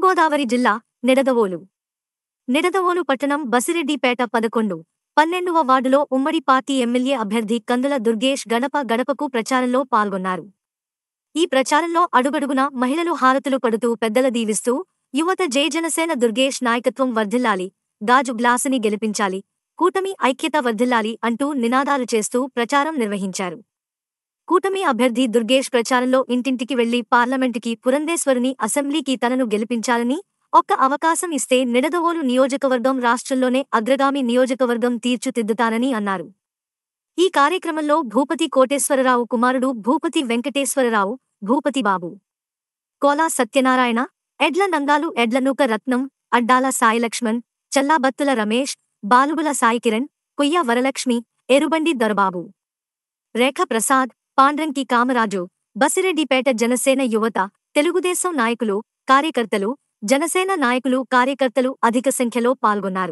తూర్పుగోదావరి జిల్లా నిడదవోలు నిడదవోలు పట్టణం బసిరెడ్డిపేట పదకొండు పన్నెండవ వార్డులో ఉమ్మడి పార్టీ ఎమ్మెల్యే అభ్యర్థి కందుల దుర్గేష్ గడప గడపకు ప్రచారంలో పాల్గొన్నారు ఈ ప్రచారంలో అడుగడుగునా మహిళలు హారతులు పడుతూ పెద్దల దీవిస్తూ యువత జై జనసేన దుర్గేష్ నాయకత్వం వర్ధిల్లాలి గాజు గ్లాసుని గెలిపించాలి కూటమి ఐక్యత వర్ధిల్లాలి అంటూ నినాదాలు చేస్తూ ప్రచారం నిర్వహించారు కూటమి అభ్యర్థి దుర్గేష్ ప్రచారంలో ఇంటింటికి వెళ్లి పార్లమెంటుకి పురంధేశ్వరుని అసెంబ్లీకి తనను గెలిపించాలని ఒక్క అవకాశం ఇస్తే నిడదవోలు నియోజకవర్గం రాష్ట్రంలోనే అగ్రగామి నియోజకవర్గం తీర్చుదిద్దుతానని అన్నారు ఈ కార్యక్రమంలో భూపతి కోటేశ్వరరావు కుమారుడు భూపతి వెంకటేశ్వరరావు భూపతి బాబు కోలా సత్యనారాయణ ఎడ్ల నంగాలు ఎడ్లనూక రత్నం అడ్డాల సాయిలక్ష్మణ్ చల్లాబత్తుల రమేష్ బాలుగుల సాయికిరణ్ కొయ్య వరలక్ష్మి ఎరుబండి దొరబాబు రేఖ ప్రసాద్ పాండ్రంకి కామరాజు బసిరెడ్డిపేట జనసేన యువత తెలుగుదేశం నాయకులు కార్యకర్తలు జనసేన నాయకులు కార్యకర్తలు అధిక సంఖ్యలో పాల్గొన్నారు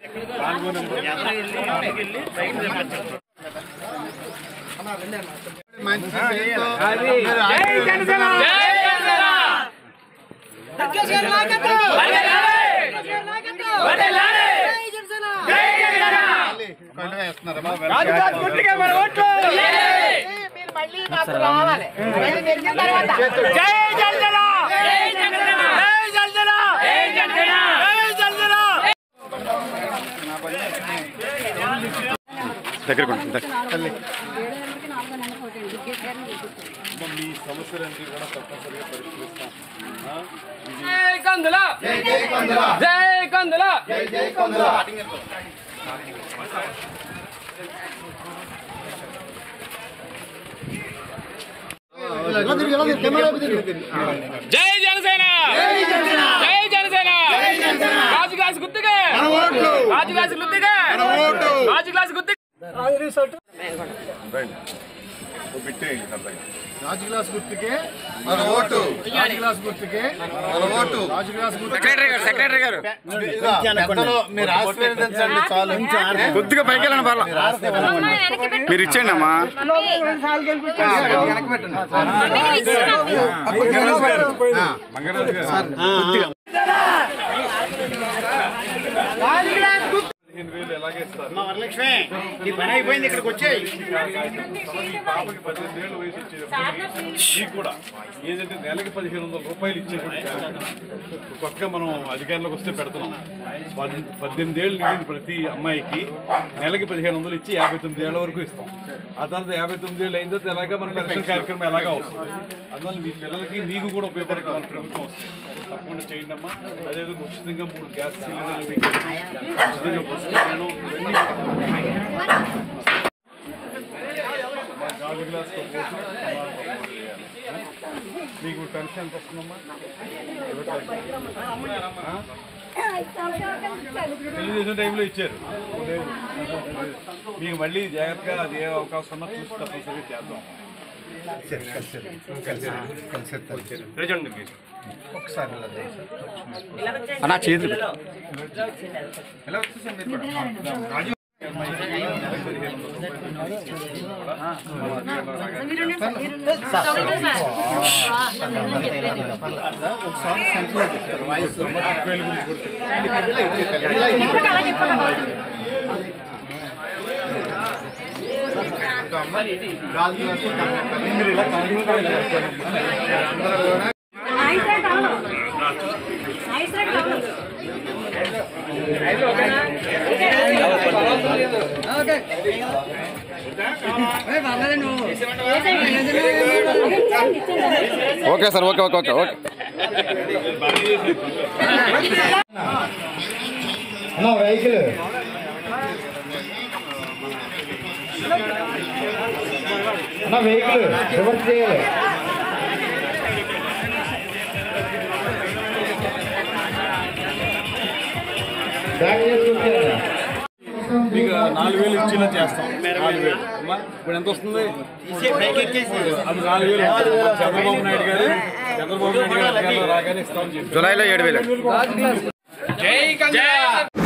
దగ్గర కొంచెం దగ్గర మీ సమస్యలన్నీ కూడా తప్పనిసరిగా పరిష్కరిస్తాం ఆ? ఇది జై కందుల జై కందుల జై కందుల జై జనసేన జై జనసేన రాజు గ్లాస్ గుర్తుగా రాజు గ్లాస్ గుర్తుగా రాజు గ్లాస్ గుర్తుగా ఓ పెట్టేయండి సరదాగా. రాజు గ్లాస్ గుర్తుకే మన ఓటు రాజు గ్లాస్ గుర్తుకే మన ఓటు రాజు గ్లాస్ గుర్తు సెక్రటరీ గారు సెక్రటరీ గారు పెద్దలు మీరు ఆశీర్వదించండి చాలు కొద్దిగా పైకి వెళ్ళండి పర్లా మీరు ఇచ్చేయండి అమ్మా మంగరాజు గారు పదిహేను వేలు ఎలాగే ఇస్తారు వరలక్ష్మి నీ పని అయిపోయింది ఇక్కడికి వచ్చేయి ఈ పాపకి పద్దెనిమిది ఏళ్ళ వయసు వచ్చేటప్పటికి మీకు కూడా ఏదంటే నెలకి పదిహేను వందల రూపాయలు ఇచ్చేటువంటి కార్యక్రమం కొత్తగా మనం అధికారంలోకి వస్తే పెడుతున్నాం పది పద్దెనిమిది ఏళ్ళు నిండిన ప్రతి అమ్మాయికి నెలకి పదిహేను వందలు ఇచ్చి యాభై తొమ్మిది ఏళ్ళ వరకు ఇస్తాం ఆ తర్వాత యాభై తొమ్మిది ఏళ్ళు అయిన తర్వాత ఎలాగా మన పెన్షన్ కార్యక్రమం ఎలాగా వస్తుంది అందువల్ల మీ పిల్లలకి మీకు కూడా ఉపయోగపడే మన ప్రభుత్వం వస్తుంది తప్పకుండా చేయండి అమ్మా అదేవిధంగా ఉచితంగా మూడు గ్యాస్ సిలిండర్లు మీకు ఉచితంగా పుస్తకాలను ఇవన్నీ మా గాజు గ్లాస్తో పోసి సమాధానం చేయాలి. మీకు పెన్షన్ ఎంత వస్తుందమ్మా ఆ? తెలుగుదేశం టైంలో ఇచ్చారు లేదు. మీకు మళ్ళీ జాగ్రత్తగా అది ఏ అవకాశం ఉన్నా చూసి తప్పనిసరిగా చేద్దాం రిజల్ట్ అన్నా చేతులు okay sir okay okay okay okay అన్న వెహికల్ అన్న వెహికల్ రివర్స్ చేయాలి బ్యాక్ చేసుకుంటే మీకు నాలుగు వేలు ఇచ్చేలా చేస్తాం నాలుగు వేలు అమ్మా, ఇప్పుడు ఎంత వస్తుంది అది నాలుగు వేలు చంద్రబాబు నాయుడు గారు చంద్రబాబు నాయుడు గారు అధికారంలో రాగానే ఇస్తామని చెప్పి జూలైలో ఏడు వేలు జై కందుల